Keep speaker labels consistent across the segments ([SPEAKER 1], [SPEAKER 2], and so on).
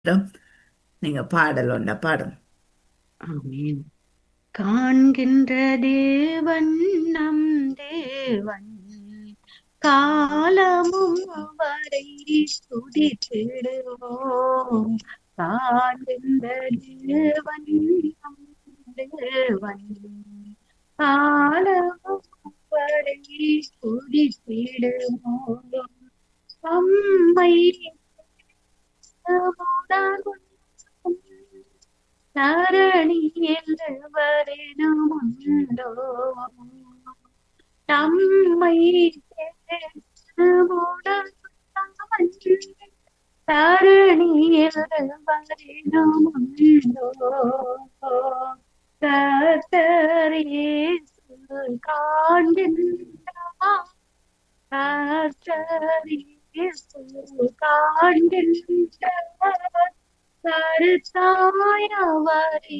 [SPEAKER 1] நீங்க பாடல் ஒன்றை பாடுங்க
[SPEAKER 2] ஆமென் காண்கின்ற தேவன் நம் தேவன் காலமும் அவரை துதித்திடுவோம் காண்கின்ற தேவன் நம் தேவன் காலமும் அவரை துதித்திடுவோம் தம்மை தரணியில் வரணுமுண்டோ நம்மை தரணியில் வரணுமுண்டோ கத்தரேசு காண்கின்றார் கத்தரேசு காண்கின்றார் கருத்தாய் அவரை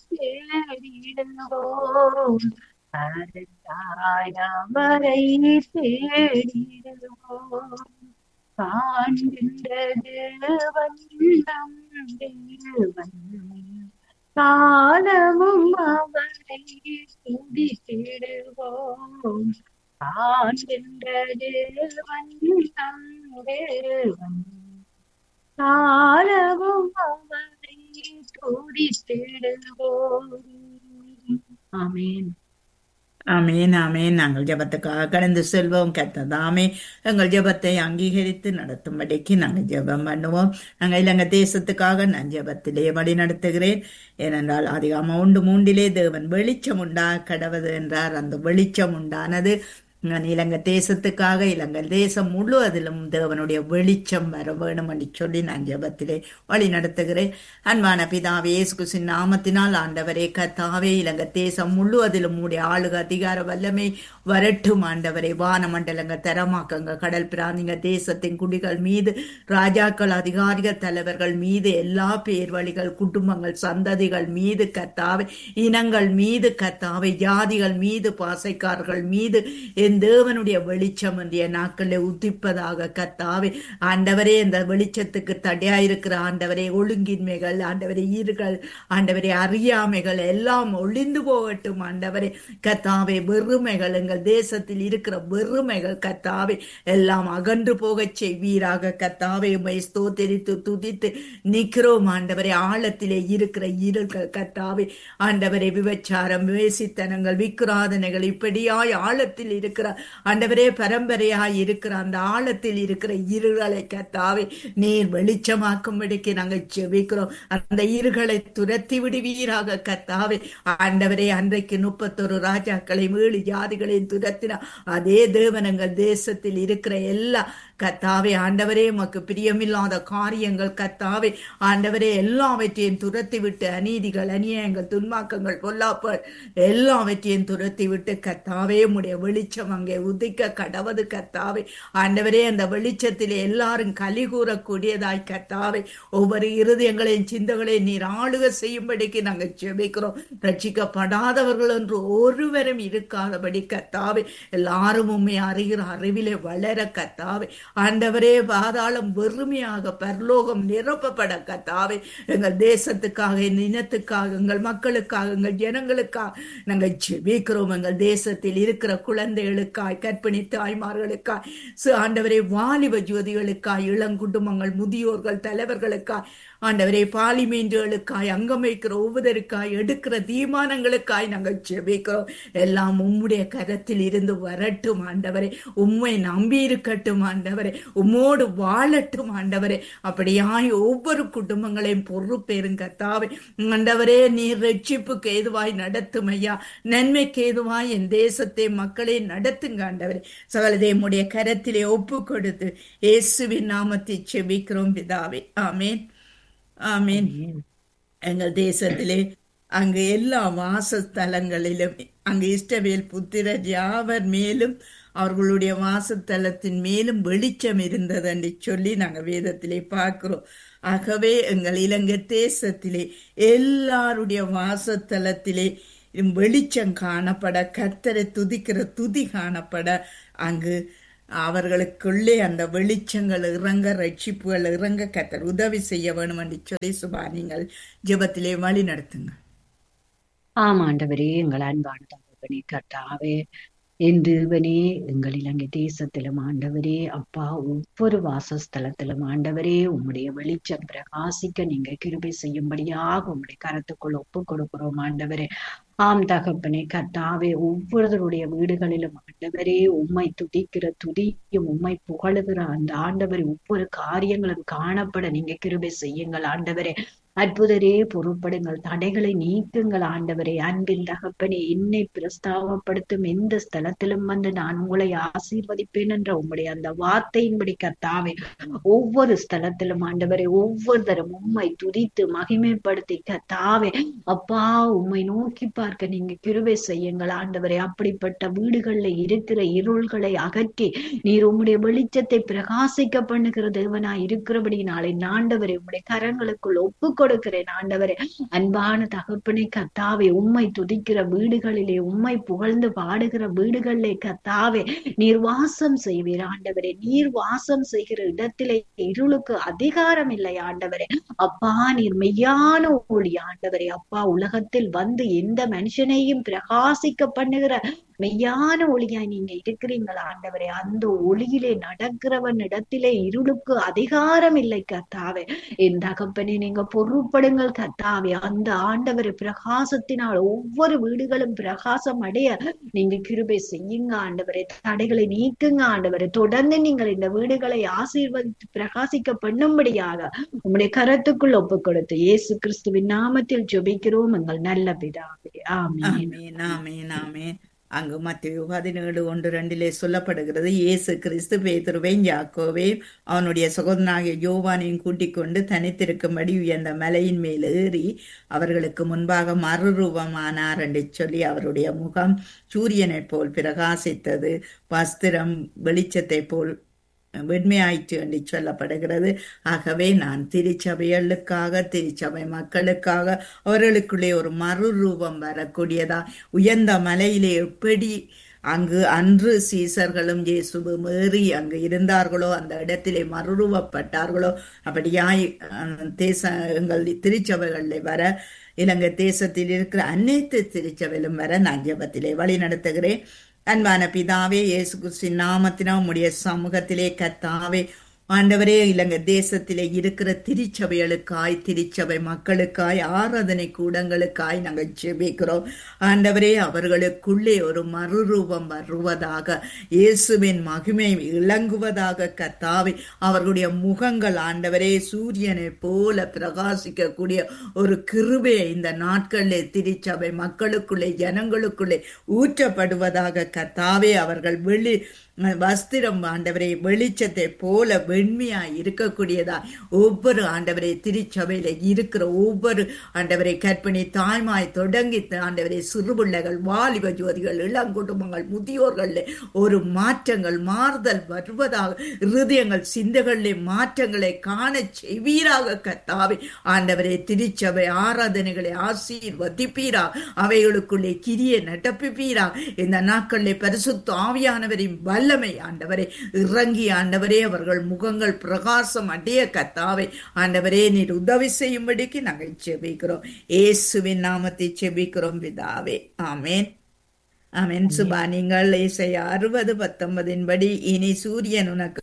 [SPEAKER 2] தேடிடுவோம் கருத்தாய் அவரை தேடிடுவோம் காண்கின்ற தேவன் நம் தேவன் காலமும் அவரை துதித்திடுவோம் காண்கின்ற தேவன் நம் தேவன் காலமும் அவரை துதித்திடுவோம் ஆமென்
[SPEAKER 1] ஆமேன் ஆமேன் நாங்கள் ஜெபத்துக்காக கடந்து செல்வோம் கத்ததாமே எங்கள் ஜெபத்தை அங்கீகரித்து நடத்தும்படிக்கு நாங்கள் ஜெபம் பண்ணுவோம் நாங்கள் இலங்கை தேசத்துக்காக நான் ஜெபத்திலே வழி நடத்துகிறேன் ஏனென்றால் அதிகமாக உண்டு மூண்டிலே தேவன் வெளிச்சம் உண்டா கடவது என்றார் அந்த வெளிச்சம் உண்டானது நான் இலங்கை தேசத்துக்காக இலங்கை தேசம் முழுவதிலும் தேவனுடைய வெளிச்சம் வர வேணும் என்று சொல்லி நான் ஜெபத்திலே வழி நடத்துகிறேன் அன்பான பிதாவே இயேசு கிறிஸ்துவின் நாமத்தினால் ஆண்டவரே கத்தாவே இலங்கை தேசம் முழுவதிலும் உடைய ஆளுக அதிகார வல்லமை வரட்டும் ஆண்டவரே வானமண்டலங்க தரமாக்கங்க கடல் பிராந்திங்க தேசத்தின் குடிகள் மீது ராஜாக்கள் அதிகாரிகள் தலைவர்கள் மீது எல்லா பேர் வழிகள் குடும்பங்கள் சந்ததிகள் மீது கத்தாவே இனங்கள் மீது கத்தாவை ஜாதிகள் மீது பாசைக்காரர்கள் மீது என் தேவனுடைய வெளிச்சம் இன்றைய நாட்களில் உதிப்பதாக கத்தாவே ஆண்டவரே இந்த வெளிச்சத்துக்கு தடையாயிருக்கிற ஆண்டவரே ஒழுங்கின்மைகள் ஆண்டவரே ஈர்கள் ஆண்டவரே அறியாமைகள் எல்லாம் ஒளிந்து போகட்டும் ஆண்டவரே கத்தாவே வெறுமைகள் எங்கள் தேசத்தில் இருக்கிற வெறுமைகள் கத்தாவே எல்லாம் அகன்று போகச் செய்வீராக கத்தாவே உமை ஸ்தோத்தரித்து துதித்து நிற்கிறோம் ஆண்டவரே ஆழத்திலே இருக்கிற இருள்கள் கத்தாவே ஆண்டவரே விபச்சாரம் வேசித்தனங்கள் விக்கிராதனைகள் இப்படியாய் ஆழத்தில் இருக்கிற ஆண்டவரே பரம்பரையாய் இருக்கிற அந்த ஆழத்தில் இருக்கிற இருள்களை கத்தாவே நீர் வெளிச்சமாக்கும்படிக்கு நாங்கள் செபிக்கிறோம் அந்த இருகளை துரத்தி விடுவீராக கத்தாவே ஆண்டவரே அன்றைக்கு முப்பத்தொரு ராஜாக்களையும் ஏழு ஜாதிகளையும் துரத்தினா அதே தேவனங்கள் தேசத்தில் இருக்கிற எல்லா கத்தாவே ஆண்டவரே உமக்கு பிரியமில்லாத காரியங்கள் கத்தாவே ஆண்டவரே எல்லாவற்றையும் துரத்தி விட்டு அநீதிகள் அநியாயங்கள் துன்மாக்கங்கள் பொல்லாப்பல் எல்லாவற்றையும் துரத்தி விட்டு கத்தாவே உடைய வெளிச்சம் அங்கே உதிக்க கடவது கத்தாவே ஆண்டவரே அந்த வெளிச்சத்திலே எல்லாரும் கலி கூறக்கூடியதாய் கத்தாவே ஒவ்வொரு இருதயங்களையும் சிந்தங்களையும் நீர் ஆளுக செய்யும்படிக்கு நாங்கள் ஜெபிக்கிறோம் ரட்சிக்கப்படாதவர்கள் என்று ஒருவரும் இருக்காதபடி கத்தாவே எல்லாரும் உண்மை அறிகிற அறிவிலே வளர கத்தாவே ஆண்டவரே பாதாளம் வெறுமையாக பரலோகம் நிரப்பப்பட கத்தாவே எங்கள் தேசத்துக்காக என் இனத்துக்காக எங்கள் மக்களுக்காக எங்கள் ஜனங்களுக்காக நாங்கள் ஜெபிக்கிறோம் எங்கள் தேசத்தில் இருக்கிற குழந்தைகளுக்காய் கற்பிணி தாய்மார்களுக்காய் சு ஆண்டவரே வாலிப ஜோதிகளுக்காய் இளங்குடும்பங்கள் முதியோர்கள் தலைவர்களுக்காய் ஆண்டவரே பாலிமீன்றுகளுக்காய் அங்கம் வைக்கிற ஒவ்வொருக்காய் எடுக்கிற தீர்மானங்களுக்காய் நாங்கள் ஜெபிக்கிறோம் எல்லாம் உம்முடைய கரத்தில் இருந்து வரட்டும் ஆண்டவரே உம்மை நம்பி இருக்கட்டும் ஆண்டவரே உம்மோடு வாழட்டும் ஆண்டவரே அப்படியாய் ஒவ்வொரு குடும்பங்களையும் பொறுப்பேறும் கத்தாவே ஆண்டவரே நீர் ரட்சிப்புக்கு ஏதுவாய் நடத்தும் ஐயா நன்மைக்கு ஏதுவாய் என் தேசத்தை மக்களை நடத்துங்க ஆண்டவரே சகலதே உடைய கரத்திலே ஒப்பு கொடுத்து இயேசுவின் நாமத்தை செபிக்கிறோம் பிதாவே ஆமேன் ஆமீன் எங்கள் தேசத்திலே அங்கு எல்லா வாசஸ்தலங்களிலும் அங்கு இஷ்டவேல் புத்திரர் யாவர் மேலும் அவர்களுடைய வாசத்தலத்தின் மேலும் வெளிச்சம் இருந்தது என்று சொல்லி நாங்கள் வேதத்திலே பார்க்கிறோம் ஆகவே எங்கள் இலங்கை தேசத்திலே எல்லாருடைய வாசத்தலத்திலே வெளிச்சம் காணப்பட கத்தரை துதிக்கிற துதி காணப்பட அங்கு அவர்களுக்குள்ளே அந்த வெளிச்சங்கள் இறங்க ரட்சிப்புகள் இறங்க கத்தர் உதவி செய்ய வேணும் என்று சொல்லி சுபா நீங்கள் ஜெபத்திலே வழி நடத்துங்க
[SPEAKER 2] ஆம் ஆண்டவரே எங்கள் அன்பான தகப்பனே கர்த்தாவே என் தேவனே எங்கள் இலங்கை தேசத்திலும் ஆண்டவரே அப்பா ஒவ்வொரு வாசஸ்தலத்திலும் ஆண்டவரே உம்முடைய வெளிச்சம் பிரகாசிக்க நீங்க கிருபை செய்யும்படியாக உம்முடைய கரத்துக்குள் ஒப்பு கொடுக்கிறோம் ஆண்டவரே ஆம் தகப்பனே கர்த்தாவே ஒவ்வொருவருடைய வீடுகளிலும் ஆண்டவரே உம்மை துதிக்கிற துதியும் உம்மை புகழுகிற அந்த ஆண்டவரே ஒவ்வொரு காரியங்களும் காணப்பட நீங்க கிருபை செய்யுங்கள் ஆண்டவரே அற்புதரே பொறுப்படுங்கள் தடைகளை நீக்குங்கள் ஆண்டவரே அன்பின் தகப்பனே என்னை பிரஸ்தாபப்படுத்தும் எந்த ஸ்தலத்திலும் வந்து நான் உங்களை ஆசீர்வதிப்பேன் என்ற உம்முடைய அந்த வார்த்தையின்படி கர்த்தாவே ஒவ்வொரு ஸ்தலத்திலும் ஆண்டவரே ஒவ்வொருத்தரும் உம்மை துதித்து மகிமைப்படுத்தி கர்த்தாவே அப்பா உம்மை நோக்கி பார்க்க நீங்க கிருபை செய்யுங்கள் ஆண்டவரே அப்படிப்பட்ட வீடுகள்ல இருக்கிற இருள்களை அகற்றி நீர் உம்முடைய வெளிச்சத்தை பிரகாசிக்க பண்ணுகிற தேவனா இருக்கிறபடினாலே ஆண்டவரே உம்முடைய கரங்களுக்குள் ஒப்பு கொடுக்கிறேன் ஆண்டவரே அன்பான தகப்பனை கத்தாவே உம்மை துதிக்கிற வீடுகளிலே உம்மை புகழ்ந்து பாடுகிற வீடுகளிலே கத்தாவே நீர் வாசம் செய்வீர் ஆண்டவரே நீர் வாசம் செய்கிற இடத்திலே இருளுக்கு அதிகாரம் இல்லை ஆண்டவரே அப்பா நீர் மெய்யான ஒளி ஆண்டவரே அப்பா உலகத்தில் வந்து எந்த மனுஷனையும் பிரகாசிக்க பண்ணுகிற மெய்யான ஒளியாய் நீங்க இருக்கிறீங்களா ஆண்டவரே அந்த ஒளியிலே நடக்கிறவன் இடத்திலே இருளுக்கு அதிகாரம் இல்லை கத்தாவே என் தகப்பனே நீங்க பொறுப்படுங்கள் கத்தாவே அந்த ஆண்டவர் பிரகாசத்தினால் ஒவ்வொரு வீடுகளும் பிரகாசம் அடைய நீங்க கிருபை செய்யுங்க ஆண்டவரே தடைகளை நீக்குங்க ஆண்டவரே தொடர்ந்து நீங்கள் இந்த வீடுகளை ஆசீர்வதித்து பிரகாசிக்க பண்ணும்படியாக உங்களுடைய கரத்துக்குள் ஒப்பு கொடுத்து இயேசு கிறிஸ்துவின் நாமத்தில் ஜெபிக்கிறோம் எங்கள் நல்ல பிதாவே ஆமென்
[SPEAKER 1] ஆமேன் ஆமேன் ஆமேன் அங்கு மத்திய பதினேழு ஒன்று ரெண்டிலே சொல்லப்படுகிறது இயேசு கிறிஸ்து பேதுருவையும் யாக்கோவையும் அவனுடைய சகோதரனாகிய யோவானையும் கூட்டிக் கொண்டு தனித்திருக்கும்படி உயர்ந்த மலையின் மேல் ஏறி அவர்களுக்கு முன்பாக மறுரூபமானார் என்று சொல்லி அவருடைய முகம் சூரியனைப் போல் பிரகாசித்தது வஸ்திரம் வெளிச்சத்தைப் போல் வெண்மையாயிற்று என்று சொல்லப்படுகிறது ஆகவே நான் திருச்சபைகளுக்காக திருச்சபை மக்களுக்காக அவர்களுக்குள்ளே ஒரு மறுரூபம் வரக்கூடியதா உயர்ந்த மலையிலே எப்படி அங்கு அன்று சீசர்களும் இயேசுவும் ஏறி அங்கு இருந்தார்களோ அந்த இடத்திலே மறுரூபப்பட்டார்களோ அப்படியாய் அஹ், தேச எங்கள் திருச்சபைகளில் வர இலங்கை தேசத்தில் இருக்கிற அனைத்து திருச்சபையிலும் வர நான் ஜெபத்திலே வழி நடத்துகிறேன் அன்பான பிதாவே இயேசு கிறிஸ்துவின் நாமத்தினா உம்முடைய சமூகத்திலே கத்தாவே ஆண்டவரே இலங்கை தேசத்திலே இருக்கிற திருச்சபைகளுக்காய் திருச்சபை மக்களுக்காய் ஆராதனை கூடங்களுக்காய் நாங்கள் ஜெபிக்கிறோம் ஆண்டவரே அவர்களுக்குள்ளே ஒரு மறுரூபம் வருவதாக இயேசுவின் மகிமை இளங்குவதாக கத்தாவே அவர்களுடைய முகங்கள் ஆண்டவரே சூரியனைப் போல பிரகாசிக்கக்கூடிய ஒரு கிருபையை இந்த நாட்களிலே திருச்சபை மக்களுக்குள்ளே ஜனங்களுக்குள்ளே ஊற்றப்படுவதாக கத்தாவே அவர்கள் வெளி வஸ்திரம் ஆண்டவரே வெளிச்சத்தை போல வெண்மையாய் இருக்கக்கூடியதா ஒவ்வொரு ஆண்டவரே திருச்சபையில இருக்கிற ஒவ்வொரு ஆண்டவரை கற்பிணி தாய்மாய் தொடங்கி ஆண்டவரே சிறுபிள்ளைகள் வாலிப ஜோதிகள் இளங்குடும்பங்கள் முதியோர்கள் ஒரு மாற்றங்கள் மாறுதல் வருவதாக இருதயங்கள் சிந்தைகளிலே மாற்றங்களை காண செய்வீராக கத்தாவே ஆண்டவரே திருச்சபை ஆராதனைகளை ஆசீர்வதிப்பீரா அவைகளுக்குள்ளே கிரிய நடப்பிப்பீரா இந்த நாட்களிலே பரிசுத்த ஆவியானவரின் வல்லமை ஆண்டவரே இறங்கி ஆண்டவரே அவர்கள் முகங்கள் பிரகாசம் அடைய கத்தாவை ஆண்டவரே நீர் உதவி செய்யும்படிக்கு நாங்கள் செபிக்கிறோம் இயேசுவின் நாமத்தை செபிக்கிறோம் பிதாவே ஆமேன் ஆமேன் சுபா நீங்கள் இசை அறுபது பத்தொன்பதின் படி இனி சூரியன் உனக்கு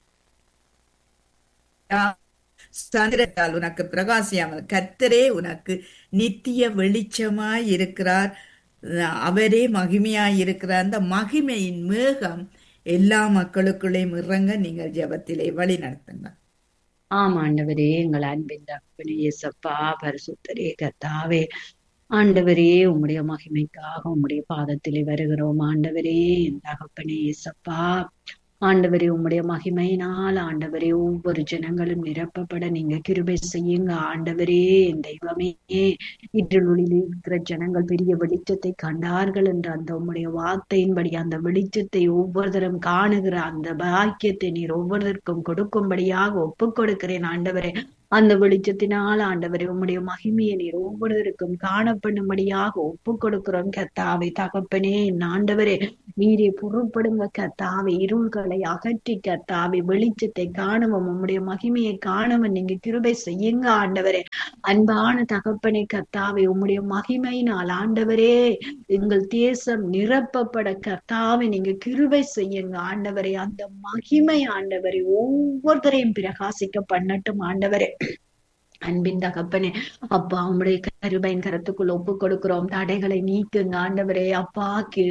[SPEAKER 1] சந்திரத்தால் உனக்கு பிரகாசியாமல் கர்த்தரே உனக்கு நித்திய வெளிச்சமாய் இருக்கிறார் அவரே மகிமையாய் இருக்கிறார் அந்த மகிமையின் மேகம் எல்லா மக்களுக்குள்ளேயும் இறங்க நீங்கள் ஜெபத்திலே வழி நடத்துங்க
[SPEAKER 2] ஆம் ஆண்டவரே எங்கள் அன்பின் தகப்பனே இயேசப்பா பரிசுத்தரே கர்த்தாவே ஆண்டவரே உம்முடைய மகிமைக்காக உம்முடைய பாதத்திலே வருகிறோம் ஆண்டவரே என் தகப்பனே இயேசப்பா ஆண்டவரே உம்முடைய மகிமையினால் ஆண்டவரே ஒவ்வொரு ஜனங்களும் நிரப்பப்பட நீங்க கிருபை செய்யுங்க ஆண்டவரே என் தெய்வமே இருளில் இருக்கிற ஜனங்கள் பெரிய வெளிச்சத்தை கண்டார்கள் என்ற அந்த உம்முடைய வார்த்தையின்படி அந்த வெளிச்சத்தை ஒவ்வொருத்தரும் காணுகிற அந்த பாக்கியத்தை நீர் ஒவ்வொருத்தருக்கும் கொடுக்கும்படியாக ஒப்புக் கொடுக்கிறேன் ஆண்டவரே அந்த வெளிச்சத்தினால் ஆண்டவரே உம்முடைய மகிமையை நீர் ஒவ்வொருவருக்கும் காணப்படும்படியாக ஒப்பு கொடுக்கிறோம் கத்தாவை தகப்பனே என் ஆண்டவரே நீரே பொருட்படுங்க கத்தாவை இருள்களை அகற்றி கத்தாவை வெளிச்சத்தை காணவும் உம்முடைய மகிமையை காணவும் நீங்க கிருபை செய்யுங்க ஆண்டவரே அன்பான தகப்பனை கத்தாவை உம்முடைய மகிமையினால் ஆண்டவரே எங்கள் தேசம் நிரப்பப்பட கர்த்தாவை நீங்க கிருபை செய்யுங்க ஆண்டவரே அந்த மகிமை ஆண்டவரே ஒவ்வொருத்தரையும் பிரகாசிக்க பண்ணட்டும் ஆண்டவரே அன்பின் தகப்பனே அப்பா உம்முடைய கருபையின் கரத்துக்குள்ள ஒப்பு கொடுக்கிறோம் தடைகளை நீக்குங்க ஆண்டவரே அப்பா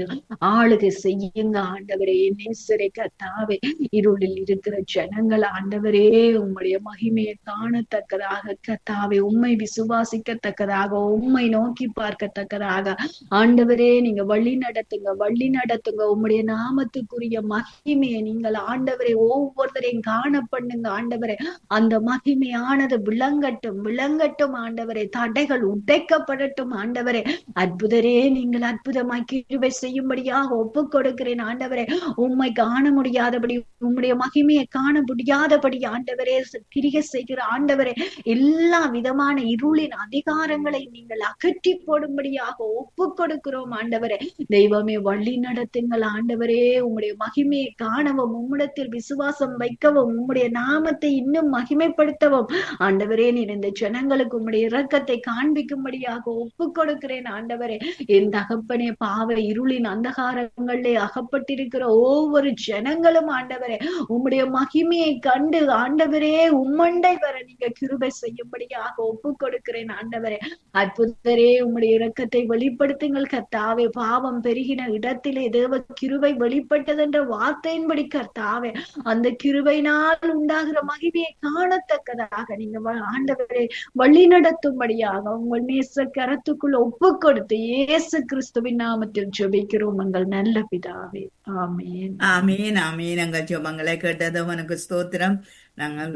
[SPEAKER 2] ஆளுகை செய்யுங்க ஆண்டவரே நேசரை கத்தாவே இருளில் இருக்கிற ஜனங்கள் ஆண்டவரே உம்முடைய மகிமையை காணத்தக்கதாக கத்தாவே உண்மை விசுவாசிக்கத்தக்கதாக உண்மை நோக்கி பார்க்கத்தக்கதாக ஆண்டவரே நீங்க வழி நடத்துங்க வழி நடத்துங்க உம்முடைய நாமத்துக்குரிய மகிமையை நீங்கள் ஆண்டவரை ஒவ்வொருத்தரையும் காண பண்ணுங்க ஆண்டவரே அந்த மகிமையானது விளங்கட்டும் விளங்கட்டும் ஆண்டவரே தடைகள் உடைக்கப்படட்டும் ஆண்டவரே அற்புதரே நீங்கள் அற்புதமாய் கிருபை செய்யும்படியாக ஒப்பு கொடுக்கிறேன் ஆண்டவரே உண்மை காண முடியாதபடி உம்முடைய மகிமையை காண முடியாதபடி ஆண்டவரே கிரிகை செய்கிற ஆண்டவரே எல்லா விதமான இருளின் அதிகாரங்களை நீங்கள் அகற்றி போடும்படியாக ஒப்பு கொடுக்கிறோம் ஆண்டவரே தெய்வமே வழி நடத்துங்கள் ஆண்டவரே உம்முடைய மகிமையை காணவும் உம்மிடத்தில் விசுவாசம் வைக்கவும் உம்முடைய நாமத்தை இன்னும் மகிமைப்படுத்தவும் ஆண்டவரே நீர் இந்த ஜனங்களுக்கு உம்முடைய இரக்கத்தை காண்பிக்கும்படியாக ஒப்பு கொடுக்கிறேன் ஆண்டவரே என் தகப்பனே பாவ இருளின் அந்தகாரங்களிலே அகப்பட்டிருக்கிற ஒவ்வொரு ஜனங்களும் ஆண்டவரே உம்முடைய மகிமையை கண்டு ஆண்டவரே உம்மண்டை வர நீங்க கிருபை செய்யும்படியாக ஒப்பு கொடுக்கிறேன் ஆண்டவரே அற்புதரே உம்முடைய இரக்கத்தை வெளிப்படுத்துங்கள் கர்த்தாவே பாவம் பெருகின இடத்திலே தேவ கிருபை வெளிப்பட்டது என்ற வார்த்தையின்படி கர்த்தாவே அந்த கிருபையினால் உண்டாகிற மகிமையை காணத்தக்கதாக நீங்க ஆண்டவரே வழி நடத்தும்படியாக உங்கள் நேச கரத்துக்குள் ஒப்பு கொடுத்து இயேசு கிறிஸ்துவின் நாமத்தில் ஜெபிக்கிறோம் எங்கள் நல்ல பிதாவே ஆமேன்
[SPEAKER 1] ஆமீன் ஆமீன் எங்கள் ஜெபங்களை கேட்டது உனக்கு ஸ்தோத்திரம் நாங்கள்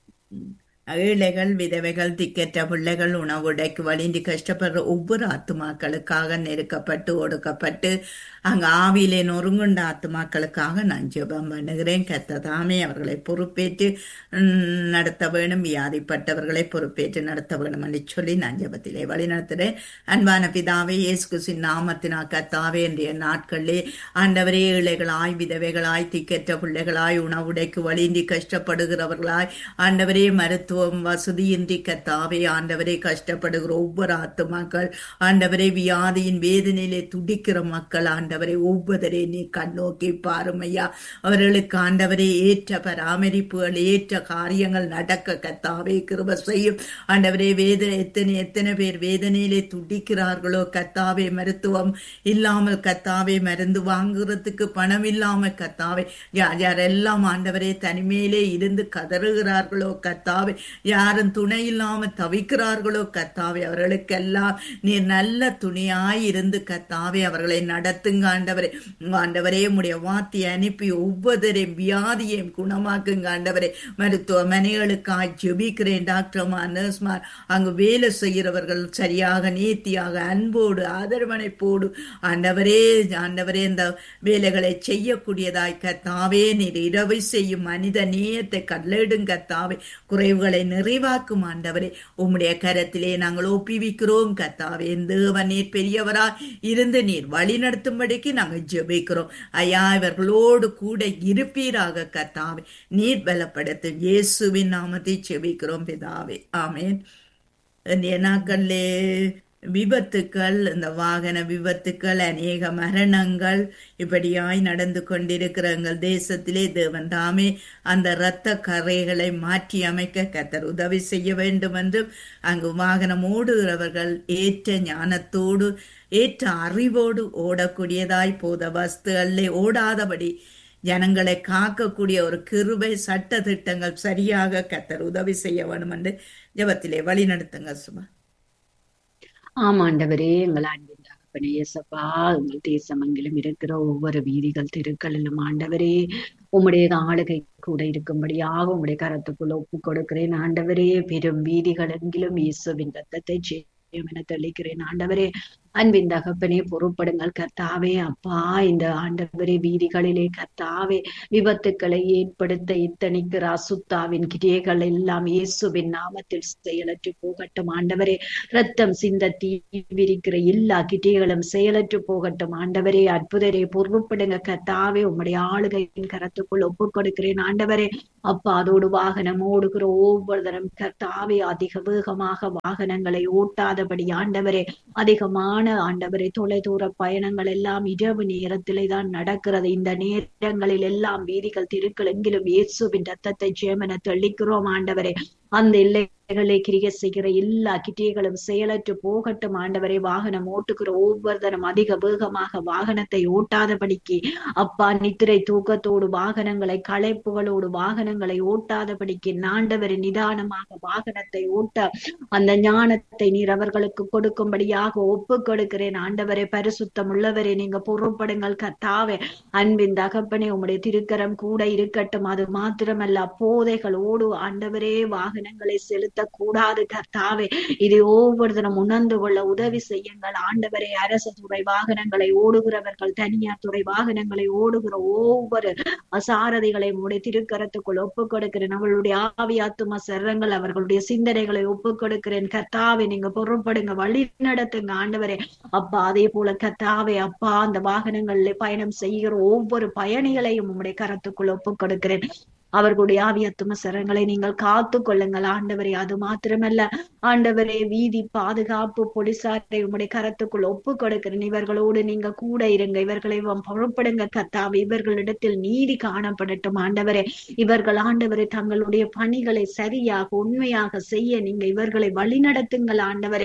[SPEAKER 1] ஏழைகள் விதவைகள் திக்கற்ற பிள்ளைகள் உணவுடைக்கு வழிந்து கஷ்டப்படுற ஒவ்வொரு ஆத்துமாக்களுக்காக நெருக்கப்பட்டு ஒடுக்கப்பட்டு அங்கு ஆவியிலே நொறுங்குண்ட ஆத்துமாக்களுக்காக நான் ஜெபம் பண்ணுகிறேன் கத்ததாமே அவர்களை பொறுப்பேற்று நடத்த வேணும் வியாதிப்பட்டவர்களை பொறுப்பேற்று நடத்த வேணும் என்று சொல்லி நான் ஜெபத்திலே வழி நடத்துகிறேன் அன்பான பிதாவே இயேசு கிறிஸ்துவின் நாமத்தினா கத்தாவே என்ற நாட்களிலே ஆண்டவரே ஏழைகளாய் விதவைகளாய் திக்கற்ற பிள்ளைகளாய் உணவுடைக்கு வழிந்தி கஷ்டப்படுகிறவர்களாய் ஆண்டவரே மருத்துவம் வசதியின்றி கத்தாவே ஆண்டவரே கஷ்டப்படுகிற ஒவ்வொரு ஆத்துமாக்கள் ஆண்டவரே வியாதியின் வேதனையிலே துடிக்கிற மக்கள் ஆண்டவரை ஒவ்வொருவரே நீ கண்ணோக்கி பாருமையா அவர்களுக்கு ஆண்டவரே ஏற்ற பராமரிப்புகள் ஏற்ற காரியங்கள் நடக்க கத்தாவே கிருப செய்யும் ஆண்டவரே வேதனை எத்தனை எத்தனை பேர் வேதனையிலே துடிக்கிறார்களோ கத்தாவே மருத்துவம் இல்லாமல் கத்தாவே மருந்து வாங்குறதுக்கு பணம் இல்லாமல் கத்தாவே யார் யாரெல்லாம் ஆண்டவரே தனிமையிலே இருந்து கதறுகிறார்களோ கத்தாவே யாரும் துணை இல்லாமல் தவிக்கிறார்களோ கத்தாவே அவர்களுக்கெல்லாம் நீர் நல்ல துணியாய் இருந்து கத்தாவே அவர்களை நடத்துங்க ஆண்டவரே ஆண்டவரே உடைய வார்த்தையை அனுப்பி ஒவ்வொருவரையும் வியாதியையும் குணமாக்குங்க ஆண்டவரே மருத்துவமனைகளுக்காய் ஜெபிக்கிறேன் டாக்டர்மார் நர்ஸ்மார் அங்கு வேலை செய்கிறவர்கள் சரியாக நேர்த்தியாக அன்போடு ஆதரவணைப்போடு ஆண்டவரே ஆண்டவரே இந்த வேலைகளை செய்யக்கூடியதாய் கத்தாவே நீர் இரவை செய்யும் மனித நேயத்தை கல்லெடுங்க கத்தாவே குறைவுகளை நிறைவாக்கும் ஆண்டவரே உம்முடைய கரத்திலே நாங்கள் ஒப்பிவிக்கிறோம் கத்தாவே தேவன் நீர் பெரியவராய் இருந்து நீர் வழி நடத்தும்படிக்கு நாங்கள் ஜெபிக்கிறோம் ஐயா இவர்களோடு கூட இருப்பீராக கத்தாவே நீர் பலப்படுத்தும் இயேசுவின் நாமத்தை ஜெபிக்கிறோம் பிதாவே ஆமேன் நாட்களிலே விபத்துக்கள் இந்த வாகன விபத்துக்கள் அநேக மரணங்கள் இப்படியாய் நடந்து கொண்டிருக்கிற எங்கள் தேசத்திலே தேவன் தாமே அந்த இரத்த கரைகளை மாற்றி அமைக்க கத்தர் உதவி செய்ய வேண்டும் என்றும் அங்கு வாகனம் ஓடுகிறவர்கள் ஏற்ற ஞானத்தோடு ஏற்ற அறிவோடு ஓடக்கூடியதாய் போத வஸ்துகளிலே ஓடாதபடி ஜனங்களை காக்கக்கூடிய ஒரு கிருபை சட்ட திட்டங்கள் சரியாக கத்தர் உதவி செய்ய வேணும் என்று ஜபத்திலே வழி நடத்துங்க சுமா
[SPEAKER 2] ஆமாண்டவரே எங்கள் அன்பின் தகப்பனே இயேசப்பா எங்கள் தேசமெங்கிலும் இருக்கிற ஒவ்வொரு வீதிகள் தெருக்களிலும் ஆண்டவரே உம்முடைய ஆளுகை கூட இருக்கும்படியாக உம்முடைய கரத்துக்குள்ள ஒப்பு கொடுக்கிறேன் ஆண்டவரே பெரும் வீதிகள் எங்கிலும் இயேசுவின் ரத்தத்தை என தெளிக்கிறேன் ஆண்டவரே அன்பின் தகப்பனே பொறுப்படுங்கள் கர்த்தாவே அப்பா இந்த ஆண்டவரே வீதிகளிலே கர்த்தாவே விபத்துக்களை ஏற்படுத்த இத்தனைக்கிற அசுத்தாவின் கிரியைகள் எல்லாம் இயேசுவின் நாமத்தில் செயலற்று போகட்டும் ஆண்டவரே ரத்தம் சிந்த தீ விரிக்கிற எல்லா கிரியைகளும் செயலற்று போகட்டும் ஆண்டவரே அற்புதரே பொறுப்படுங்க கர்த்தாவே உம்முடைய ஆளுகையின் கரத்துக்குள் ஒப்புக் கொடுக்கிறேன் ஆண்டவரே அப்பா அதோடு வாகனம் ஓடுகிற ஒவ்வொரு தரம் கர்த்தாவே அதிக வேகமாக வாகனங்களை ஓட்டாதபடி ஆண்டவரே அதிகமான ஆண்டவரே தொலைதூர பயணங்கள் எல்லாம் இரவு நேரத்திலே தான் நடக்கிறது இந்த நேரங்களில் எல்லாம் வீதிகள் தெருக்கள் எங்கிலும் இயேசுவின் ரத்தத்தை ஜெயமென தெளிக்கிறோம் ஆண்டவரே அந்த எல்லைகளை கிரிய செய்கிற எல்லா கிட்டியைகளும் செயலற்று போகட்டும் ஆண்டவரை வாகனம் ஓட்டுகிற ஒவ்வொருத்தரும் அதிக வேகமாக வாகனத்தை ஓட்டாதபடிக்கு அப்பா நித்திரை தூக்கத்தோடு வாகனங்களை களைப்புகளோடு வாகனங்களை ஓட்டாதபடிக்கு நாண்டவரை நிதானமாக வாகனத்தை ஓட்ட அந்த ஞானத்தை நீர் அவர்களுக்கு கொடுக்கும்படியாக ஒப்பு கொடுக்கிறேன் ஆண்டவரை பரிசுத்தம் உள்ளவரை நீங்க பொறுப்படுங்கள் கத்தாவே அன்பின் தகப்பனே உம்முடைய திருக்கரம் கூட இருக்கட்டும் அது மாத்திரமல்ல போதைகளோடு ஆண்டவரே வாகனங்களை செலுத்தக்கூடாது கர்த்தாவே இது ஒவ்வொருத்தரும் உணர்ந்து கொள்ள உதவி செய்யுங்கள் ஆண்டவரே அரசு துறை வாகனங்களை ஓடுகிறவர்கள் தனியார் துறை வாகனங்களை ஓடுகிற ஒவ்வொரு அசாரதிகளை உடைய திருக்கரத்துக்குள் ஒப்புக் கொடுக்கிறேன் அவளுடைய ஆவியாத்தும சரங்கள் அவர்களுடைய சிந்தனைகளை ஒப்புக் கொடுக்கிறேன் கர்த்தாவே நீங்க பொருட்படுங்க வழி நடத்துங்க ஆண்டவரே அப்பா அதே போல கர்த்தாவே அப்பா அந்த வாகனங்களில் பயணம் செய்கிற ஒவ்வொரு பயணிகளையும் உம்முடைய கரத்துக்குள் ஒப்புக் கொடுக்கிறேன் அவர்களுடைய ஆவியத்தும சரங்களை நீங்கள் காத்து கொள்ளுங்கள் ஆண்டவரே அது மாத்திரமல்ல ஆண்டவரே வீதி பாதுகாப்பு போலீசாரை உம்முடைய கரத்துக்குள் ஒப்பு கொடுக்கிறேன் இவர்களோடு நீங்க கூட இருங்க இவர்களை பொறுப்படுங்க கத்தாவே இவர்களிடத்தில் நீதி காணப்படட்டும் ஆண்டவரே இவர்கள் ஆண்டவரை தங்களுடைய பணிகளை சரியாக உண்மையாக செய்ய நீங்க இவர்களை வழிநடத்துங்கள் ஆண்டவரே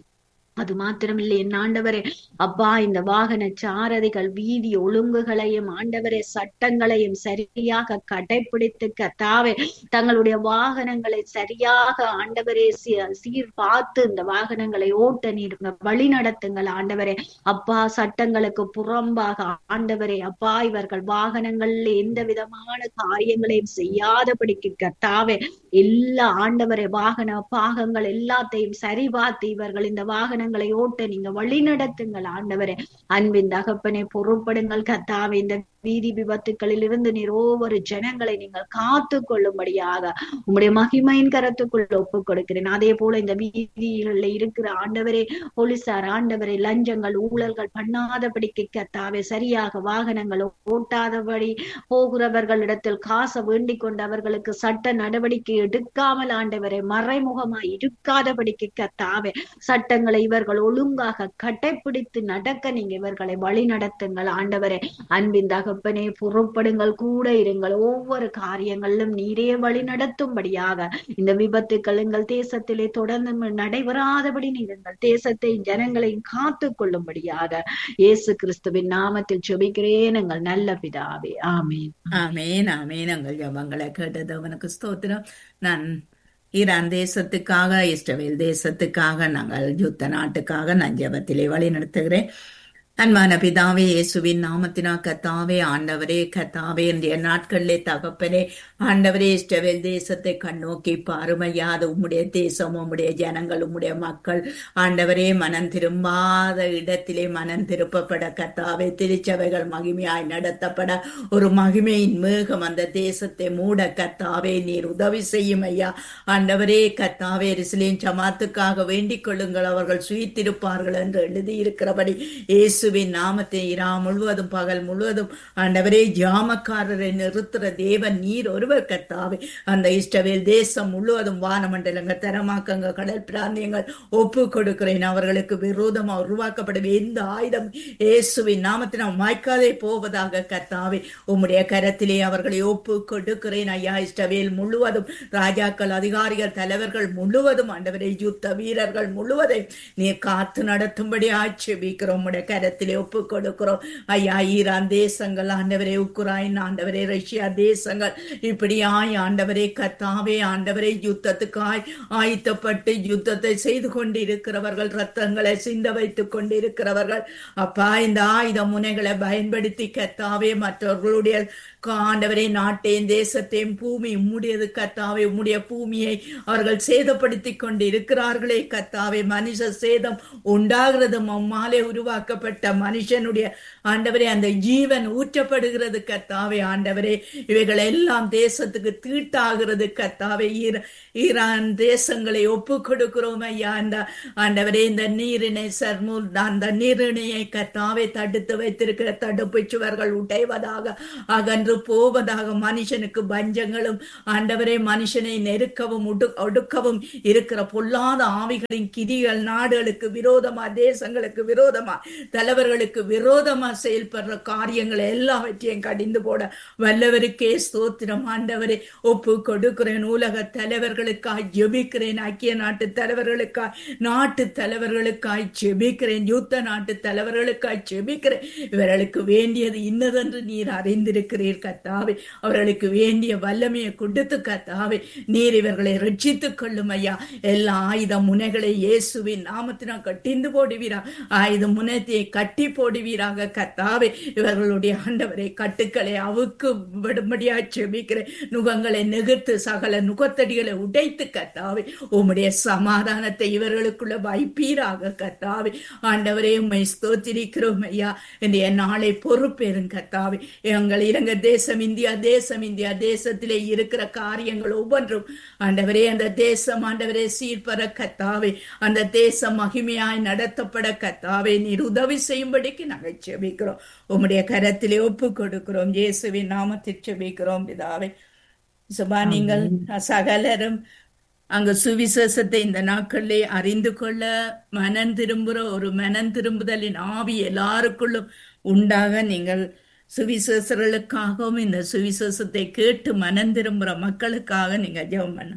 [SPEAKER 2] அது மாத்திரமில்லை என் ஆண்டவரே அப்பா இந்த வாகன சாரதிகள் வீதி ஒழுங்குகளையும் ஆண்டவரே சட்டங்களையும் சரியாக கடைபிடித்து கத்தாவே தங்களுடைய வாகனங்களை சரியாக ஆண்டவரே சீர் பார்த்து இந்த வாகனங்களை ஓட்ட நீருங்க வழி நடத்துங்கள் ஆண்டவரே அப்பா சட்டங்களுக்கு புறம்பாக ஆண்டவரே அப்பா இவர்கள் வாகனங்கள்ல எந்த விதமான காரியங்களையும் செய்யாதபடிக்கு கத்தாவே எல்லா ஆண்டவரே வாகன பாகங்கள் எல்லாத்தையும் சரி பார்த்து இவர்கள் இந்த வாகன வாகனங்களை ஓட்ட நீங்க வழி நடத்துங்கள் ஆண்டவரே அன்பின் தகப்பனை பொறுப்படுங்கள் கத்தாவே இந்த வீதி விபத்துக்களில் இருந்து நீர் ஒவ்வொரு ஜனங்களை நீங்கள் காத்து கொள்ளும்படியாக உங்களுடைய மகிமையின் கரத்துக்குள் ஒப்புக் கொடுக்கிறேன் அதே போல இந்த வீதிகளில் இருக்கிற ஆண்டவரே போலீசார் ஆண்டவரே லஞ்சங்கள் ஊழல்கள் பண்ணாதபடிக்கு கத்தாவே சரியாக வாகனங்கள் ஓட்டாதபடி போகிறவர்களிடத்தில் காசை வேண்டிக் கொண்டு அவர்களுக்கு சட்ட நடவடிக்கை எடுக்காமல் ஆண்டவரை மறைமுகமாய் இருக்காதபடிக்கு கத்தாவே சட்டங்களை இவர்கள் ஒழுங்காக கட்டைப்பிடித்து நடக்க நீங்க இவர்களை வழி நடத்துங்கள் ஆண்டவரே அன்பின் தகப்பனே புறப்படுங்கள் கூட இருங்கள் ஒவ்வொரு காரியங்களிலும் நீரே வழி நடத்தும்படியாக இந்த விபத்துக்கள் எங்கள் தேசத்திலே தொடர்ந்து நடைபெறாதபடி நீர் எங்கள் தேசத்தை ஜனங்களையும் காத்து கொள்ளும்படியாக இயேசு கிறிஸ்துவின் நாமத்தில் ஜெபிக்கிறேன் எங்கள் நல்ல பிதாவே ஆமேன்
[SPEAKER 1] ஆமேன் ஆமேன் எங்கள் ஜபங்களை கேட்டது அவனுக்கு ஸ்தோத்திரம் நான் ஈரான் தேசத்துக்காக இஸ்ரவேல் தேசத்துக்காக நாங்கள் யுத்த நாட்டுக்காக நான் ஜபத்திலே வழி நடத்துகிறேன் அன்பான பிதாவே இயேசுவின் நாமத்தினா கத்தாவே ஆண்டவரே கத்தாவே இன்றைய நாட்களிலே தகப்பனே ஆண்டவரே இஷ்டவேல் தேசத்தை கண்ணோக்கி பாருமையாத உம்முடைய தேசம் உம்முடைய ஜனங்கள் உம்முடைய மக்கள் ஆண்டவரே மனம் திரும்பாத இடத்திலே மனம் திருப்பப்பட கத்தாவே திருச்சபைகள் மகிமையாய் நடத்தப்பட ஒரு மகிமையின் மேகம் அந்த தேசத்தை மூட கத்தாவே நீர் உதவி செய்யும் ஐயா ஆண்டவரே கத்தாவே ரிசிலேன் சமாத்துக்காக வேண்டிக் கொள்ளுங்கள் அவர்கள் சுயித்திருப்பார்கள் என்று எழுதியிருக்கிறபடி இயேசு இயேசுவின் நாமத்தை இரா முழுவதும் பகல் முழுவதும் ஆண்டவரே ஜாமக்காரரை நிறுத்துற தேவன் நீர் ஒருவர் கத்தாவே அந்த இஷ்டவேல் தேசம் முழுவதும் வானமண்டலங்கள் தரமாக்கங்க கடல் பிராந்தியங்கள் ஒப்பு கொடுக்கிறேன் அவர்களுக்கு விரோதமாக உருவாக்கப்படும் எந்த ஆயுதம் இயேசுவின் நாமத்தினால் மாய்க்காதே போவதாக கத்தாவே உம்முடைய கரத்திலே அவர்களை ஒப்பு கொடுக்கிறேன் ஐயா இஷ்டவேல் முழுவதும் ராஜாக்கள் அதிகாரிகள் தலைவர்கள் முழுவதும் ஆண்டவரை யுத்த வீரர்கள் முழுவதையும் நீர் காத்து நடத்தும்படி ஆட்சேபிக்கிறோம் உம்முடைய கரத்தில் கரத்திலே ஒப்பு கொடுக்கிறோம் ஐயா ஈரான் தேசங்கள் ஆண்டவரே உக்ரைன் ஆண்டவரே ரஷ்யா தேசங்கள் இப்படியாய் ஆண்டவரே கத்தாவே ஆண்டவரே யுத்தத்துக்காய் ஆயத்தப்பட்டு யுத்தத்தை செய்து கொண்டிருக்கிறவர்கள் ரத்தங்களை சிந்த வைத்துக் கொண்டிருக்கிறவர்கள் அப்பா இந்த ஆயுத முனைகளை பயன்படுத்தி கத்தாவே மற்றவர்களுடைய ஆண்டவரே நாட்டையும் தேசத்தையும் பூமி உம்முடையது கத்தாவே உம்முடைய பூமியை அவர்கள் சேதப்படுத்தி கொண்டு இருக்கிறார்களே கத்தாவே மனுஷ சேதம் உண்டாகிறது அம்மாலே உருவாக்கப்பட்ட மனுஷனுடைய ஆண்டவரே அந்த ஜீவன் ஊற்றப்படுகிறது கத்தாவே ஆண்டவரே இவைகள் எல்லாம் தேசத்துக்கு தீட்டாகிறது கத்தாவே ஈர ஈரான் தேசங்களை ஒப்பு கொடுக்கிறோம் ஐயா அந்த ஆண்டவரே இந்த நீரினை சர்மூல் அந்த நீரிணையை கத்தாவே தடுத்து வைத்திருக்கிற தடுப்பு சுவர்கள் உடைவதாக அகன்று போவதாக மனுஷனுக்கு பஞ்சங்களும் ஆண்டவரே மனுஷனை நெருக்கவும் உடு ஒடுக்கவும் இருக்கிற பொல்லாத ஆவிகளின் கிரிகள் நாடுகளுக்கு விரோதமா தேசங்களுக்கு விரோதமா தலைவர்களுக்கு விரோதமா செயல்படுற காரியங்களை எல்லாவற்றையும் கடிந்து போட வல்லவருக்கே ஸ்தோத்திரம் ஆண்டவரே ஒப்பு கொடுக்கிறேன் உலக தலைவர்களுக்காய் ஜெபிக்கிறேன் ஐக்கிய நாட்டு தலைவர்களுக்காய் நாட்டு தலைவர்களுக்காய் ஜெபிக்கிறேன் யுத்த நாட்டு தலைவர்களுக்காய் ஜெபிக்கிறேன் இவர்களுக்கு வேண்டியது இன்னதென்று நீர் அறிந்திருக்கிறீர் கத்தாவே அவர்களுக்கு வேண்டிய வல்லமையை கொடுத்து கத்தாவே நீர் இவர்களை ரட்சித்துக் கொள்ளும் ஐயா எல்லா ஆயுத முனைகளை இயேசுவின் நாமத்தினால் கட்டிந்து போடுவீரா ஆயுத முனைத்தை கட்டி போடுவீராக கத்தாவே இவர்களுடைய ஆண்டவரை கட்டுக்களை அவுக்கு விடும்படியா செபிக்கிறேன் நுகங்களை நெகிர்த்து சகல நுகத்தடிகளை உடைத்து கத்தாவே உம்முடைய சமாதானத்தை இவர்களுக்குள்ள வைப்பீராக கத்தாவே ஆண்டவரே உம்மை ஸ்தோத்திரிக்கிறோம் ஐயா இந்த நாளை பொறுப்பேறும் கத்தாவே எங்கள் இலங்கை தேசம் இந்தியா தேசம் இந்தியா தேசத்திலே இருக்கிற காரியங்கள் ஒவ்வொன்றும் ஆண்டவரே அந்த தேசம் ஆண்டவரே சீர்பர கத்தாவே அந்த தேசம் மகிமையாய் நடத்தப்பட கத்தாவே நீர் உதவி செய்யும்படிக்கு நாங்கள் செபிக்கிறோம் உம்முடைய கரத்திலே ஒப்பு கொடுக்கிறோம் இயேசுவின் நாமத்தில் செபிக்கிறோம் பிதாவே சுபா நீங்கள் சகலரும் அங்க சுவிசேஷத்தை இந்த நாட்களிலே அறிந்து கொள்ள மனம் திரும்புகிற ஒரு மனம் திரும்புதலின் ஆவி எல்லாருக்குள்ளும் உண்டாக நீங்கள் சுவிசேஷர்களுக்காகவும் இந்த சுவிசேஷத்தை கேட்டு மனம் திரும்புகிற மக்களுக்காக நீங்க ஜெபம் பண்ண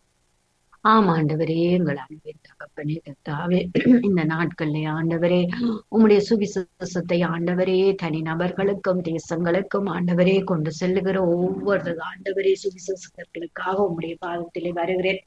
[SPEAKER 2] ஆம் ஆண்டவரே எங்கள் அன்பின் தகப்பனே கத்தாவே இந்த நாட்கள்ல ஆண்டவரே உம்முடைய சுவிசேஷத்தை ஆண்டவரே தனி நபர்களுக்கும் தேசங்களுக்கும் ஆண்டவரே கொண்டு செல்லுகிற ஒவ்வொரு ஆண்டவரே சுவிசேஷர்களுக்காக உம்முடைய பாதத்திலே வருகிறேன்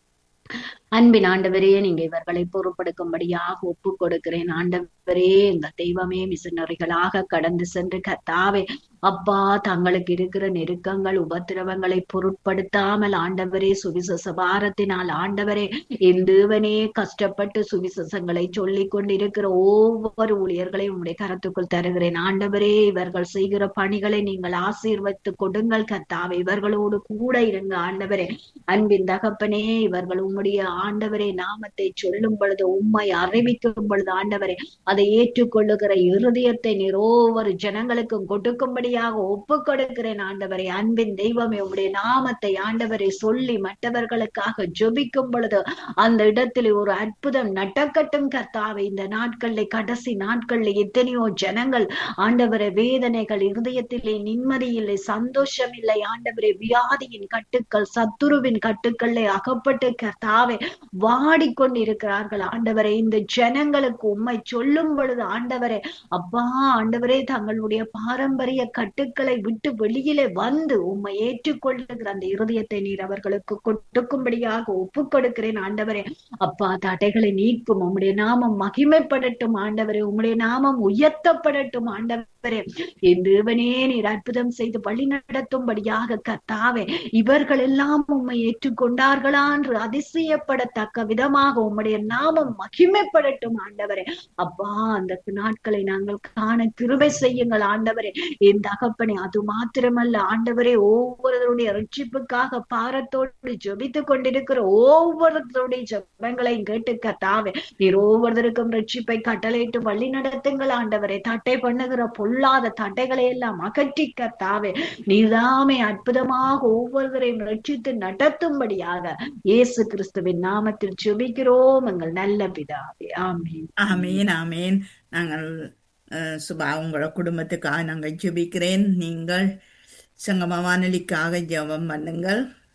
[SPEAKER 2] அன்பின் ஆண்டவரே நீங்க இவர்களை பொறுப்படுக்கும்படியாக ஒப்பு கொடுக்கிறேன் ஆண்டவரே இந்த தெய்வமே மிஷனரிகளாக கடந்து சென்று கத்தாவே அப்பா தங்களுக்கு இருக்கிற நெருக்கங்கள் உபத்திரவங்களை பொருட்படுத்தாமல் ஆண்டவரே சுவிசேஷ பாரத்தினால் ஆண்டவரே என் தேவனே கஷ்டப்பட்டு சுவிசேஷங்களை சொல்லிக் கொண்டிருக்கிற ஒவ்வொரு ஊழியர்களையும் உங்களுடைய கரத்துக்குள் தருகிறேன் ஆண்டவரே இவர்கள் செய்கிற பணிகளை நீங்கள் ஆசீர்வத்து கொடுங்கள் கத்தாவே இவர்களோடு கூட இருங்க ஆண்டவரே அன்பின் தகப்பனே இவர்கள் உம்முடைய ஆண்டவரே நாமத்தை சொல்லும் பொழுது உம்மை அறிவிக்கும் பொழுது ஆண்டவரே அதை ஏற்றுக்கொள்ளுகிற இருதயத்தை நீர் ஒவ்வொரு ஜனங்களுக்கும் கொடுக்கும்படியாக ஒப்பு கொடுக்கிறேன் ஆண்டவரே அன்பின் தெய்வமே உம்முடைய நாமத்தை ஆண்டவரை சொல்லி மற்றவர்களுக்காக ஜொபிக்கும் பொழுது அந்த இடத்துல ஒரு அற்புதம் நடக்கட்டும் கர்த்தாவை இந்த நாட்கள்ல கடைசி நாட்கள்ல எத்தனையோ ஜனங்கள் ஆண்டவரை வேதனைகள் இருதயத்திலே நிம்மதி இல்லை சந்தோஷம் இல்லை ஆண்டவரே வியாதியின் கட்டுக்கள் சத்துருவின் கட்டுக்களை அகப்பட்டு கர்த்தாவே வாடிக்கொண்டு இருக்கிறார்கள் ஆண்டவரே இந்த ஜனங்களுக்கு உண்மை சொல்லும் பொழுது ஆண்டவரே அப்பா ஆண்டவரே தங்களுடைய பாரம்பரிய கட்டுக்களை விட்டு வெளியிலே வந்து உண்மை ஏற்றுக்கொள்ளுகிற அந்த இருதயத்தை நீர் அவர்களுக்கு கொடுக்கும்படியாக ஒப்பு கொடுக்கிறேன் ஆண்டவரே அப்பா தடைகளை நீக்கும் உம்முடைய நாமம் மகிமைப்படட்டும் ஆண்டவரே உம்முடைய நாமம் உயர்த்தப்படட்டும் ஆண்டவரே என் தேவனே நீர் அற்புதம் செய்து வழி நடத்தும்படியாக கத்தாவே இவர்கள் எல்லாம் உண்மை ஏற்றுக்கொண்டார்களா என்று அதிசயப்படத்தக்க விதமாக உம்முடைய நாமம் மகிமைப்படட்டும் ஆண்டவரே அப்பா அந்த நாட்களை நாங்கள் காண கிருபை செய்யுங்கள் ஆண்டவரே என் தகப்பனே அது மாத்திரமல்ல ஆண்டவரே ஒவ்வொருவருடைய ரட்சிப்புக்காக பாரத்தோடு ஜெபித்துக் கொண்டிருக்கிற ஒவ்வொருத்தருடைய ஜெபங்களையும் கேட்டு கத்தாவே நீர் ஒவ்வொருத்தருக்கும் ரட்சிப்பை கட்டளையிட்டு வழி நடத்துங்கள் ஆண்டவரே தட்டை பண்ணுகிற பொல்லாத தட்டைகளை எல்லாம் அகற்றி கத்தாவே நீதாமே அற்புதமாக ஒவ்வொருவரையும் ரட்சித்து நடத்தும்படியாக இயேசு கிறிஸ்துவின் நாமத்தில் ஜெபிக்கிறோம் எங்கள் நல்ல பிதாவே ஆமீன்
[SPEAKER 1] ஆமீன் ஆமீன் நாங்கள் அஹ், சுபா உங்களோட குடும்பத்துக்காக நாங்கள் ஜெபிக்கிறேன் நீங்கள் சங்கம வானொலிக்காக ஜெபம் பண்ணுங்கள்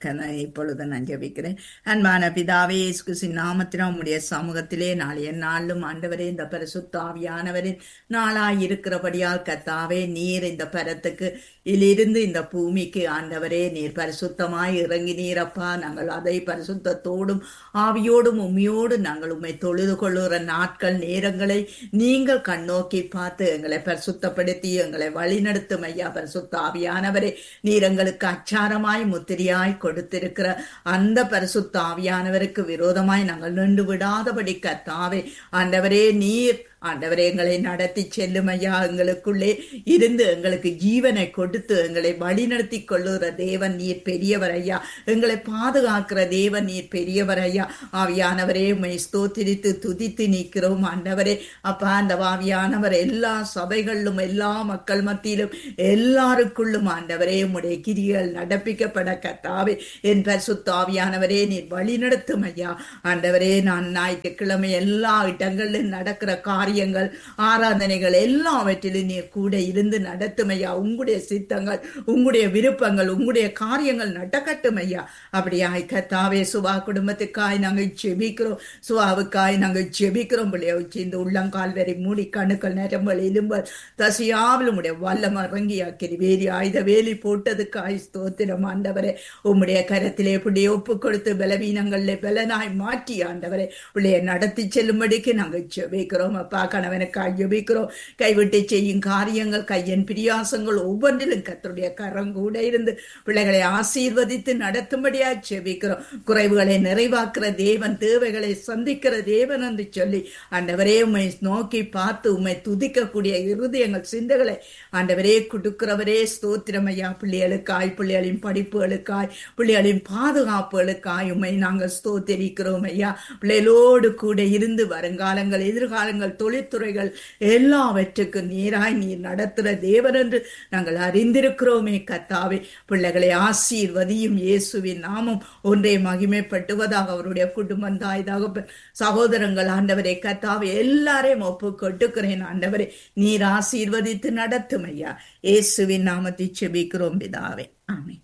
[SPEAKER 1] கன இப்பொழுது நான் ஜெபிக்கிறேன் அன்பான பிதாவே இயேசு கிறிஸ்துவின் நாமத்தினால் உம்முடைய சமூகத்திலே நாளைய நாளும் ஆண்டவரே இந்த பரிசுத்த ஆவியானவரின் நாளாய் இருக்கிறபடியால் கத்தாவே நீர் இந்த பரத்துக்கு இலிருந்து இந்த பூமிக்கு ஆண்டவரே நீர் பரிசுத்தமாய் இறங்கி நீரப்பா நாங்கள் அதை பரிசுத்தத்தோடும் ஆவியோடும் உண்மையோடு நாங்கள் உம்மை தொழுது கொள்ளுகிற நாட்கள் நேரங்களை நீங்கள் கண்ணோக்கி பார்த்து எங்களை பரிசுத்தப்படுத்தி எங்களை வழிநடத்தும் ஐயா பரிசுத்த ஆவியானவரே நீர் எங்களுக்கு அச்சாரமாய் முத்திரியாய் கொடுத்திருக்கிற அந்த பரிசுத்த ஆவியானவருக்கு விரோதமாய் நாங்கள் நின்று விடாதபடி கத்தாவே ஆண்டவரே நீர் ஆண்டவரே எங்களை நடத்தி செல்லும் ஐயா எங்களுக்குள்ளே இருந்து எங்களுக்கு ஜீவனை கொடுத்து எங்களை வழிநடத்தி கொள்ளுகிற தேவன் நீர் பெரியவர் ஐயா எங்களை பாதுகாக்கிற தேவன் நீர் பெரியவர் ஐயா ஆவியானவரே உண்மை ஸ்தோத்திரித்து துதித்து நிற்கிறோம் ஆண்டவரே அப்பா அந்த ஆவியானவர் எல்லா சபைகளிலும் எல்லா மக்கள் மத்தியிலும் எல்லாருக்குள்ளும் ஆண்டவரே உம்முடைய கிரிகள் நடப்பிக்கப்பட கத்தாவே என் பரிசுத்த ஆவியானவரே நீர் வழிநடத்தும் ஐயா ஆண்டவரே நான் ஞாயிற்றுக்கிழமை எல்லா இடங்களிலும் நடக்கிற காரியங்கள் ஆராதனைகள் எல்லாவற்றிலும் நீர் கூட இருந்து நடத்தும் ஐயா உங்களுடைய சித்தங்கள் உங்களுடைய விருப்பங்கள் உங்களுடைய காரியங்கள் நடக்கட்டும் ஐயா அப்படியாய் கத்தாவே சுபா குடும்பத்துக்காய் நாங்கள் செபிக்கிறோம் சுவாவுக்காய் நாங்கள் செபிக்கிறோம் பிள்ளைய வச்சு இந்த உள்ளங்கால் வரை மூடி கணுக்கள் நரம்பல் எலும்பல் தசியாவில் உடைய வல்லம் இறங்கி அக்கிரி வேலி ஆயுத வேலி போட்டதுக்காய் ஸ்தோத்திரம் ஆண்டவரே உம்முடைய கரத்திலே பிள்ளைய ஒப்பு கொடுத்து பலவீனங்களில் பலனாய் மாற்றி ஆண்டவரே பிள்ளைய நடத்தி செல்லும்படிக்கு நாங்கள் ஜெபிக்கிறோம் அப்பா கணவனுக்காய் ஜெபிக்கிறோம் கைவிட்டு செய்யும் காரியங்கள் கையின் பிரியாசங்கள் ஒவ்வொன்றிலும் கத்தருடைய கரம் கூட இருந்து பிள்ளைகளை ஆசீர்வதித்து நடத்தும்படியா ஜெபிக்கிறோம் குறைவுகளை நிறைவாக்குற தேவன் தேவைகளை சந்திக்கிற தேவன் என்று சொல்லி ஆண்டவரே உம்மை நோக்கி பார்த்து உம்மை துதிக்கக்கூடிய இருதயங்கள் சிந்தைகளை ஆண்டவரே கொடுக்கிறவரே ஸ்தோத்திரமையா பிள்ளைகளுக்காய் பிள்ளைகளின் படிப்புகளுக்காய் பிள்ளைகளின் பாதுகாப்புகளுக்காய் உம்மை நாங்கள் ஸ்தோத்திரிக்கிறோம் ஐயா பிள்ளைகளோடு கூட இருந்து வருங்காலங்கள் எதிர்காலங்கள் தொழில்துறைகள் எல்லாவற்றுக்கும் நீராய் நீர் நடத்துகிற தேவன் என்று நாங்கள் அறிந்திருக்கிறோமே கத்தாவே பிள்ளைகளை ஆசீர்வதியும் இயேசுவின் நாமம் ஒன்றே மகிமைப்பட்டுவதாக அவருடைய குடும்பம் தாய் தகப்பன் சகோதரங்கள் ஆண்டவரே கத்தாவே எல்லாரையும் ஒப்பு கொட்டுக்கிறேன் ஆண்டவரே நீர் ஆசீர்வதித்து நடத்தும் ஐயா இயேசுவின் நாமத்தை செபிக்கிறோம் பிதாவே ஆமே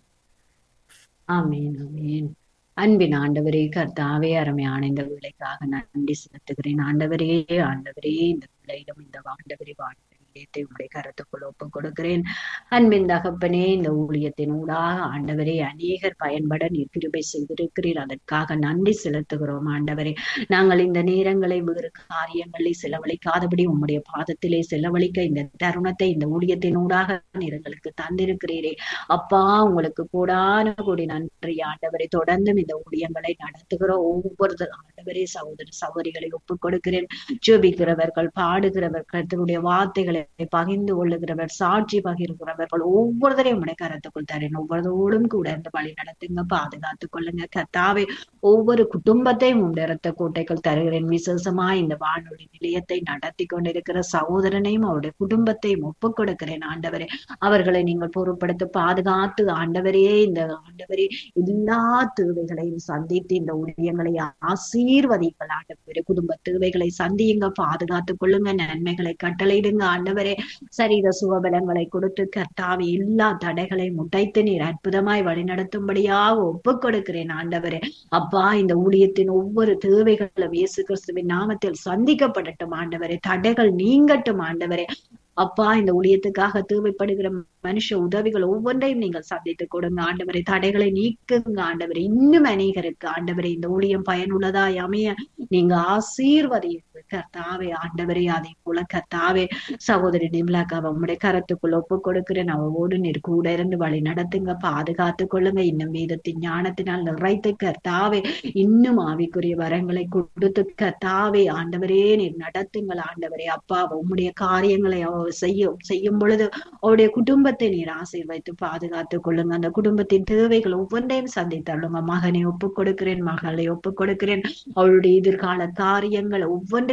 [SPEAKER 2] ஆமேன் ஆமேன் அன்பின் ஆண்டவரே கர்த்தாவே அருமையான இந்த விலைக்காக நன்றி செலுத்துகிறேன் ஆண்டவரே ஆண்டவரே இந்த பிள்ளையிலும் இந்த ஆண்டவரே வாழ்க்கை ஊழியத்தை உங்களுடைய கருத்துக்குள் ஒப்பு கொடுக்கிறேன் அன்பின் தகப்பனே இந்த ஊழியத்தின் ஊடாக ஆண்டவரே அநேகர் பயன்பட நீர் கிருபை செய்திருக்கிறீர் அதற்காக நன்றி செலுத்துகிறோம் ஆண்டவரே நாங்கள் இந்த நேரங்களை வேறு காரியங்களை செலவழிக்காதபடி உம்முடைய பாதத்திலே செலவழிக்க இந்த தருணத்தை இந்த ஊழியத்தின் ஊடாக நீர் எங்களுக்கு தந்திருக்கிறீரே அப்பா உங்களுக்கு கூடான கூடி நன்றி ஆண்டவரை தொடர்ந்தும் இந்த ஊழியங்களை நடத்துகிற ஒவ்வொரு ஆண்டவரே சகோதர சகோதரிகளை ஒப்புக் கொடுக்கிறேன் ஜெபிக்கிறவர்கள் பாடுகிறவர்கள் கர்த்தருடைய வார்த்தைகளை பகிர்ந்து கொள்ளுகிறவர் சாட்சி பகிர்கிறவர்கள் ஒவ்வொருத்தரையும் உடைய கரத்துக்குள் தரேன் ஒவ்வொருத்தோடும் கூட இந்த வழி நடத்துங்க பாதுகாத்துக் கொள்ளுங்க கத்தாவே ஒவ்வொரு குடும்பத்தையும் உடைய இரத்த கோட்டைகள் தருகிறேன் விசேஷமா இந்த வானொலி நிலையத்தை நடத்தி கொண்டிருக்கிற சகோதரனையும் அவருடைய குடும்பத்தையும் ஒப்புக் கொடுக்கிறேன் ஆண்டவரே அவர்களை நீங்கள் பொருட்படுத்த பாதுகாத்து ஆண்டவரே இந்த ஆண்டவரே எல்லா தேவைகளையும் சந்தித்து இந்த ஊழியங்களை ஆசீர்வதிங்கள் ஆண்டவரே குடும்ப தேவைகளை சந்தியுங்க பாதுகாத்துக் கொள்ளுங்க நன்மைகளை கட்டளையிடுங்க ஆண்டவரே சரீர சுகபலங்களை கொடுத்து கர்த்தாவே எல்லா தடைகளையும் உடைத்து நீர் அற்புதமாய் வழிநடத்தும்படியாக ஒப்புக் கொடுக்கிறேன் ஆண்டவரே அப்பா இந்த ஊழியத்தின் ஒவ்வொரு தேவைகளும் இயேசு கிறிஸ்துவின் நாமத்தில் சந்திக்கப்படட்டும் ஆண்டவரே தடைகள் நீங்கட்டும் ஆண்டவரே அப்பா இந்த ஊழியத்துக்காக தேவைப்படுகிற மனுஷ உதவிகள் ஒவ்வொன்றையும் நீங்கள் சந்தித்து கொடுங்க ஆண்டவரை தடைகளை நீக்குங்க ஆண்டவரை இன்னும் அநேகருக்கு ஆண்டவரை இந்த ஊழியம் பயனுள்ளதாய் அமைய நீங்க ஆசீர்வதிங்க கர்த்தாவே ஆண்டவரே அதை போல கர்த்தாவே சகோதரி நிம்லாக்காவை உங்களுடைய கரத்துக்குள்ள ஒப்பு கொடுக்கிறேன் அவவோடு நீர் கூட இருந்து வழி நடத்துங்க பாதுகாத்து கொள்ளுங்க இன்னும் வேதத்தின் ஞானத்தினால் நிறைத்து கர்த்தாவே இன்னும் ஆவிக்குரிய வரங்களை கொடுத்து கர்த்தாவே ஆண்டவரே நீர் நடத்துங்கள் ஆண்டவரே அப்பா உம்முடைய காரியங்களை அவ செய்யும் செய்யும் பொழுது அவருடைய குடும்பத்தை நீர் ஆசீர்வைத்து பாதுகாத்துக் கொள்ளுங்க அந்த குடும்பத்தின் தேவைகள் ஒவ்வொன்றையும் சந்தித்தள்ளுங்க மகனை ஒப்புக் கொடுக்கிறேன் மகளை ஒப்புக் கொடுக்கிறேன் அவளுடைய எதிர்கால காரியங்கள் ஒவ்வொன்றிலும்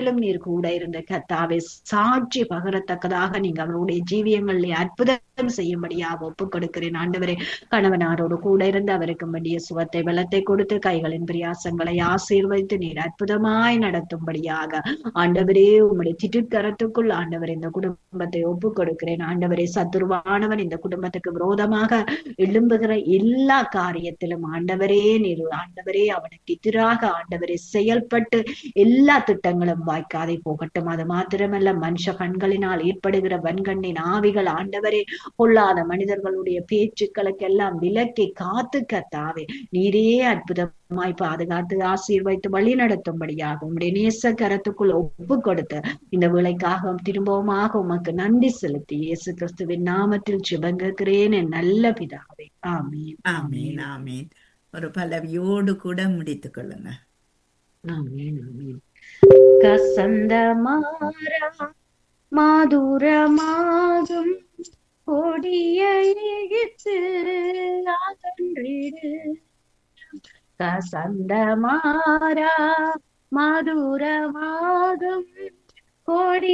[SPEAKER 2] எல்லாவற்றிலும் நீர் கூட இருந்த கத்தாவே சாட்சி பகரத்தக்கதாக நீங்க அவருடைய ஜீவியங்களிலே அற்புதம் செய்யும்படியாக ஒப்புக் கொடுக்கிறேன் ஆண்டவரே கணவனாரோடு கூட இருந்து அவருக்கு வேண்டிய சுகத்தை பலத்தை கொடுத்து கைகளின் பிரியாசங்களை ஆசீர்வதித்து நீர் அற்புதமாய் நடத்தும்படியாக ஆண்டவரே உம்முடைய திட்டுக்கரத்துக்குள் ஆண்டவர் இந்த குடும்பத்தை ஒப்புக் கொடுக்கிறேன் ஆண்டவரே சத்துருவானவன் இந்த குடும்பத்துக்கு விரோதமாக எழும்புகிற எல்லா காரியத்திலும் ஆண்டவரே நீர் ஆண்டவரே அவனுக்கு எதிராக ஆண்டவரே செயல்பட்டு எல்லா திட்டங்களும் வாய்க்காதே போகட்டும் அது மாத்திரமல்ல மனுஷ கண்களினால் ஏற்படுகிற வன்கண்ணின் ஆவிகள் ஆண்டவரே பொல்லாத மனிதர்களுடைய பேச்சுக்களுக்கெல்லாம் விலக்கி காத்து கத்தாவே நீரே அற்புதமாய் பாதுகாத்து ஆசீர்வைத்து வழி நடத்தும்படியாக உங்களுடைய நேச கரத்துக்குள் ஒப்பு கொடுத்து இந்த விலைக்காக திரும்பவுமாக உமக்கு நன்றி செலுத்தி இயேசு கிறிஸ்துவின் நாமத்தில் சிவங்குகிறேன் என் நல்ல பிதாவே ஆமீன்
[SPEAKER 1] ஆமீன் ஆமீன் ஒரு பல்லவியோடு கூட முடித்துக் கொள்ளுங்க
[SPEAKER 2] ஆமீன் ஆமீன் கசந்த மாறா மாதுரமாகும் கொடிய எகித்து அகன்றிடு கசந்த மாறா மதுரமாகும் கொடிய